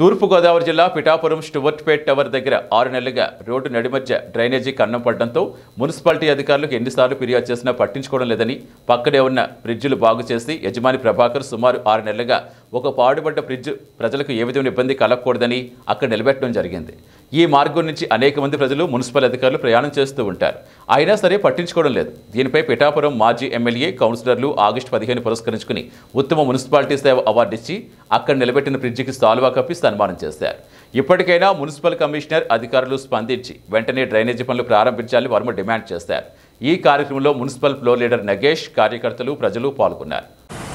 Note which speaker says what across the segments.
Speaker 1: తూర్పుగోదావరి జిల్లా పిఠాపురం స్టువర్ట్పేట్ టవర్ దగ్గర ఆరు నెలలుగా రోడ్డు నడిమధ్య డ్రైనేజీ కన్నం పడడంతో మున్సిపాలిటీ అధికారులకు ఎన్నిసార్లు ఫిర్యాదు చేసినా పట్టించుకోవడం లేదని పక్కనే ఉన్న బ్రిడ్జిలు బాగు చేసి యజమాని ప్రభాకర్ సుమారు ఆరు నెలలుగా ఒక పాడుపడ్డ బ్రిడ్జ్ ప్రజలకు ఏ విధమైన ఇబ్బంది కలగకూడదని అక్కడ నిలబెట్టడం జరిగింది ఈ మార్గం నుంచి అనేక మంది ప్రజలు మున్సిపల్ అధికారులు ప్రయాణం చేస్తూ ఉంటారు అయినా సరే పట్టించుకోవడం లేదు దీనిపై పిఠాపురం మాజీ ఎమ్మెల్యే కౌన్సిలర్లు ఆగస్టు పదిహేను పురస్కరించుకుని ఉత్తమ మున్సిపాలిటీ సేవ అవార్డు ఇచ్చి అక్కడ నిలబెట్టిన బ్రిడ్జికి సాల్వా కప్పి సన్మానం చేశారు ఇప్పటికైనా మున్సిపల్ కమిషనర్ అధికారులు స్పందించి వెంటనే డ్రైనేజీ పనులు ప్రారంభించాలని వర్మ డిమాండ్ చేశారు ఈ కార్యక్రమంలో మున్సిపల్ ఫ్లోర్ లీడర్ నగేష్ కార్యకర్తలు ప్రజలు పాల్గొన్నారు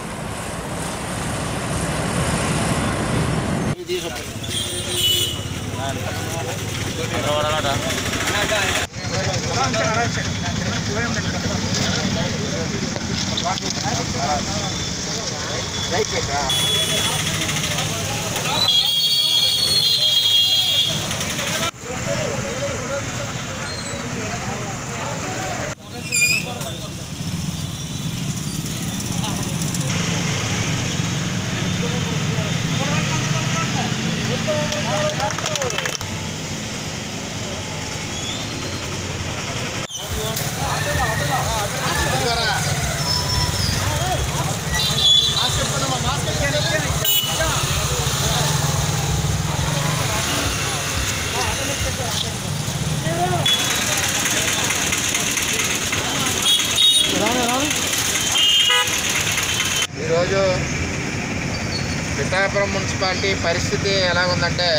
Speaker 2: ఈరోజు పిఠాపురం మున్సిపాలిటీ పరిస్థితి ఎలా ఉందంటే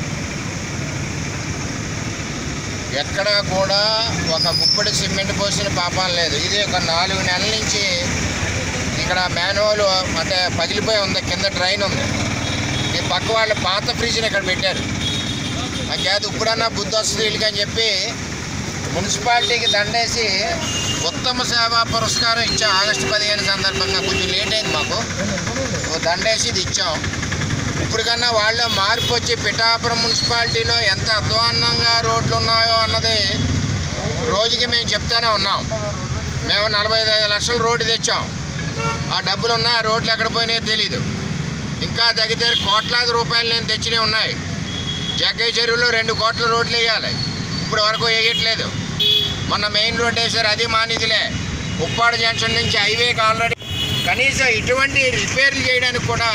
Speaker 2: ఎక్కడ కూడా ఒక గుప్పడి సిమెంట్ పోసిన పాపం లేదు ఇది ఒక నాలుగు నెలల నుంచి ఇక్కడ మ్యాన్హోల్ అంటే పగిలిపోయి ఉంది కింద డ్రైన్ ఉంది ఈ పక్క వాళ్ళు పాత ఫ్రిడ్జ్ని ఇక్కడ పెట్టారు నాకేది ఇప్పుడన్నా బుద్ధి వస్తుంది వీళ్ళకి అని చెప్పి మున్సిపాలిటీకి దండేసి ఉత్తమ సేవా పురస్కారం ఇచ్చాం ఆగస్టు పదిహేను సందర్భంగా కొంచెం లేట్ అయింది మాకు ఓ దండేసి ఇది ఇచ్చాం ఇప్పటికన్నా వాళ్ళ మార్పు వచ్చి పిఠాపురం మున్సిపాలిటీలో ఎంత అధ్వాన్నంగా రోడ్లు ఉన్నాయో అన్నది రోజుకి మేము చెప్తానే ఉన్నాం మేము నలభై ఐదు లక్షల రోడ్డు తెచ్చాం ఆ డబ్బులు ఉన్నాయి ఆ రోడ్లు ఎక్కడ పోయినాయో తెలీదు ఇంకా దగ్గర కోట్లాది రూపాయలు నేను తెచ్చినవి ఉన్నాయి జగ్గయ్య చెరువులో రెండు కోట్ల రోడ్లు వేయాలి ఇప్పుడు వరకు వేయట్లేదు మొన్న మెయిన్ రోడ్ వేసారు అది మానిదిలే ఉప్పాడు జంక్షన్ నుంచి హైవేకి ఆల్రెడీ కనీసం ఇటువంటి రిపేర్లు చేయడానికి కూడా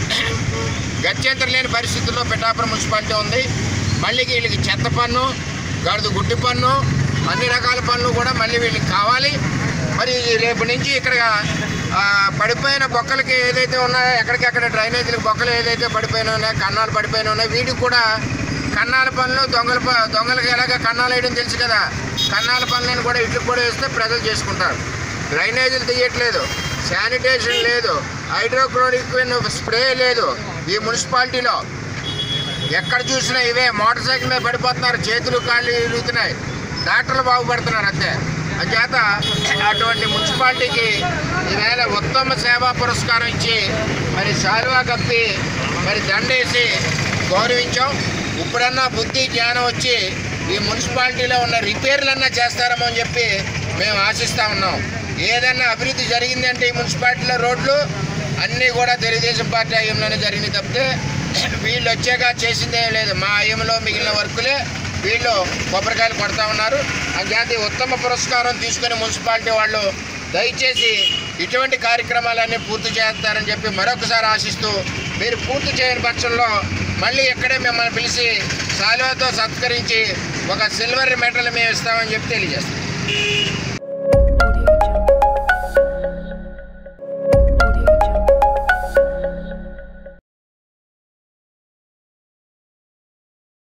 Speaker 2: గత్యంతరం లేని పరిస్థితుల్లో పిఠాపురం మున్సిపాలిటీ ఉంది మళ్ళీ వీళ్ళకి చెత్త పన్ను గడుదు గుడ్డి పన్ను అన్ని రకాల పనులు కూడా మళ్ళీ వీళ్ళకి కావాలి మరి రేపు నుంచి ఇక్కడ ఆ, పడిపోయిన బొక్కలకి ఏదైతే ఉన్నాయో ఎక్కడికెక్కడ డ్రైనేజీలకు బొక్కలు ఏదైతే పడిపోయిన ఉన్నాయో కన్నాలు పడిపోయిన ఉన్నాయో వీటికి కూడా కన్నాల పనులు దొంగల ప- దొంగలకి ఎలాగ కన్నాలు వేయడం తెలుసు కదా కన్నాల పనులను కూడా ఇట్లు కూడా వేస్తే ప్రజలు చేసుకుంటారు డ్రైనేజీలు తీయట్లేదు శానిటేషన్ లేదు హైడ్రోక్లోరిక్ స్ప్రే లేదు ఈ మున్సిపాలిటీలో ఎక్కడ చూసినా ఇవే మోటార్ సైకిల్ మీద పడిపోతున్నారు చేతులు కాళ్ళు ఇరుగుతున్నాయి డాక్టర్లు బాగుపడుతున్నారు అంతే అంచేత అటువంటి మున్సిపాలిటీకి ఈవేళ ఉత్తమ సేవా పురస్కారం ఇచ్చి మరి శాలువా కప్పి మరి దండేసి గౌరవించాం ఇప్పుడన్నా బుద్ధి జ్ఞానం వచ్చి ఈ మున్సిపాలిటీలో ఉన్న రిపేర్లన్నా చేస్తారేమో అని చెప్పి మేము ఆశిస్తూ ఉన్నాం ఏదన్నా అభివృద్ధి జరిగిందంటే ఈ మున్సిపాలిటీలో రోడ్లు అన్నీ కూడా తెలుగుదేశం పార్టీ హయాంలోనే జరిగింది తప్పితే వీళ్ళు వచ్చాక చేసిందే లేదు మా హయాంలో మిగిలిన వర్కులే వీళ్ళు కొబ్బరికాయలు కొడతా ఉన్నారు అంచేత ఈ ఉత్తమ పురస్కారం తీసుకుని మున్సిపాలిటీ వాళ్ళు దయచేసి ఇటువంటి కార్యక్రమాలన్నీ పూర్తి చేస్తారని చెప్పి మరొకసారి ఆశిస్తూ మీరు పూర్తి చేయని పక్షంలో మళ్ళీ ఇక్కడే మిమ్మల్ని పిలిచి సాలువతో సత్కరించి ఒక సిల్వర్ మెడల్ మేము ఇస్తామని చెప్పి తెలియజేస్తాం